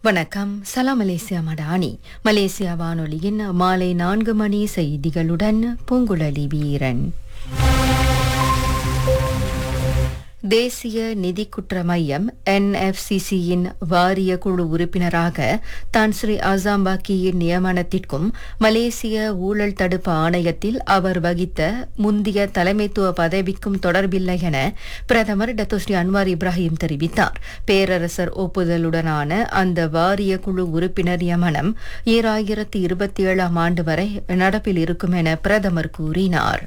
வணக்கம் சலாம் Malaysia Madani Malaysia வானொலியின் மாலை நான்கு மணி செய்திகளுடன் பூங்குழலி வீரன் தேசிய நிதி குற்ற மையம் என்எஃப்சிசியின் வாரிய குழு உறுப்பினராக தான் ஸ்ரீ அசாம்பாக்கியின் நியமனத்திற்கும் மலேசிய ஊழல் தடுப்பு ஆணையத்தில் அவர் வகித்த முந்தைய தலைமைத்துவ பதவிக்கும் தொடர்பில்லை என பிரதமர் டத்தோஸ்ரீ அன்வார் இப்ராஹிம் தெரிவித்தார் பேரரசர் ஒப்புதலுடனான அந்த வாரிய குழு உறுப்பினர் நியமனம் ஈராயிரத்தி இருபத்தி ஏழாம் ஆண்டு வரை நடப்பில் இருக்கும் என பிரதமர் கூறினார்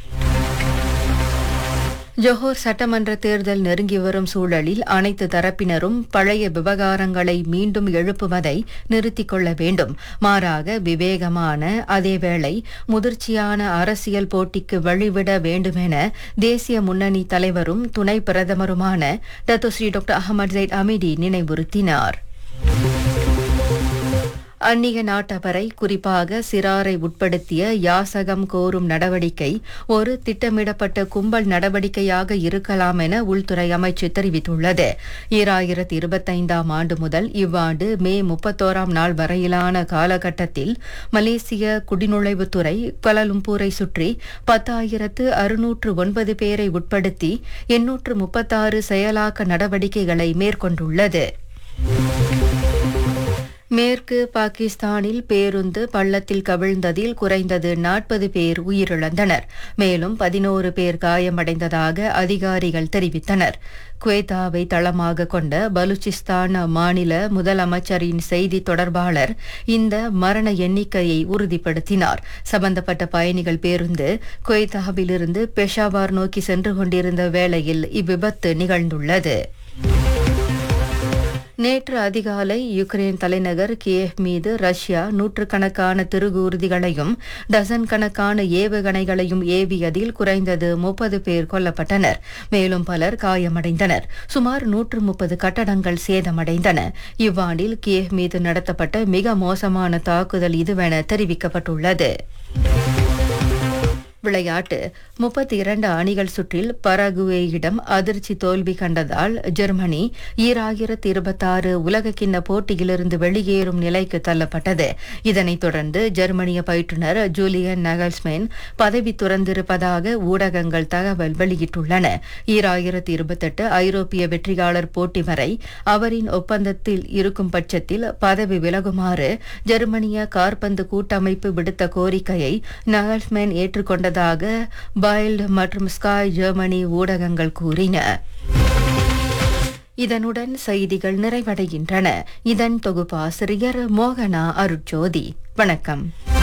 ஜொஹோர் சட்டமன்ற தேர்தல் நெருங்கி வரும் சூழலில் அனைத்து தரப்பினரும் பழைய விவகாரங்களை மீண்டும் எழுப்புவதை நிறுத்திக் கொள்ள வேண்டும் மாறாக விவேகமான அதேவேளை முதிர்ச்சியான அரசியல் போட்டிக்கு வழிவிட வேண்டுமென தேசிய முன்னணி தலைவரும் துணை பிரதமருமான Datuk Seri doctor Ahmad Zahid Hamidi நினைவுறுத்தினார் அந்நிய நாட்டவரை குறிப்பாக சிறாரை உட்படுத்திய யாசகம் கோரும் நடவடிக்கை ஒரு திட்டமிடப்பட்ட கும்பல் நடவடிக்கையாக இருக்கலாம் என உள்துறை அமைச்சு தெரிவித்துள்ளது ஈராயிரத்தி இருபத்தைந்தாம் ஆண்டு முதல் இவ்வாண்டு மே முப்பத்தோராம் நாள் வரையிலான காலகட்டத்தில் மலேசிய குடிநுழைவுத்துறை பலலும்பூரை சுற்றி பத்தாயிரத்து அறுநூற்று ஒன்பது பேரை உட்படுத்தி எண்ணூற்று முப்பத்தாறு செயலாக்க நடவடிக்கைகளை மேற்கொண்டுள்ளது மேற்கு பாகிஸ்தானில் பேருந்து பள்ளத்தில் கவிழ்ந்ததில் குறைந்தது நாற்பது பேர் உயிரிழந்தனர் மேலும் பதினோரு பேர் காயமடைந்ததாக அதிகாரிகள் தெரிவித்தனர் குவேத்தாவை தளமாக கொண்ட பலுச்சிஸ்தான் மாநில முதலமைச்சரின் செய்தி தொடர்பாளர் இந்த மரண எண்ணிக்கையை உறுதிப்படுத்தினார் சம்பந்தப்பட்ட பயணிகள் பேருந்து குவேத்தாவிலிருந்து பெஷாவார் நோக்கி சென்று கொண்டிருந்த வேளையில் இவ்விபத்து நிகழ்ந்துள்ளது நேற்று அதிகாலை யுக்ரைன் தலைநகர் கியேவ் மீது ரஷ்யா நூற்றுக்கணக்கான திருகூர்திகளையும் டசன் கணக்கான ஏவுகணைகளையும் ஏவியதில் குறைந்தது முப்பது பேர் கொல்லப்பட்டனர் மேலும் பலர் காயமடைந்தனர் சுமார் நூற்று முப்பது கட்டடங்கள் சேதமடைந்தன இவ்வாண்டில் கியேவ் மீது நடத்தப்பட்ட மிக மோசமான தாக்குதல் இதுவென தெரிவிக்கப்பட்டுள்ளது விளையாட்டு முப்பத்தி இரண்டு அணிகள் சுற்றில் பரகுவேயிடம் அதிர்ச்சி தோல்வி கண்டதால் ஜெர்மனி ஈராயிரத்தி இருபத்தாறு உலகக்கிண்ண போட்டியிலிருந்து வெளியேறும் நிலைக்கு தள்ளப்பட்டது இதனைத் தொடர்ந்து ஜெர்மனிய பயிற்றுநர் ஜூலியன் நகல்ஸ்மேன் பதவி துறந்திருப்பதாக ஊடகங்கள் தகவல் வெளியிட்டுள்ளன ஈராயிரத்தி இருபத்தெட்டு ஐரோப்பிய வெற்றியாளர் போட்டி வரை அவரின் ஒப்பந்தத்தில் இருக்கும் பட்சத்தில் பதவி விலகுமாறு ஜெர்மனிய கார்பந்து கூட்டமைப்பு விடுத்த கோரிக்கையை நகல்ஸ்மேன் ஏற்றுக்கொண்ட உள்ளதாக பைல்டு மற்றும் ஸ்காய் ஜெர்மனி ஊடகங்கள் கூறின இதனுடன் செய்திகள் நிறைவடைகின்றன இதன் தொகுப்பாசிரியர் மோகனா அருட்ஜோதி வணக்கம்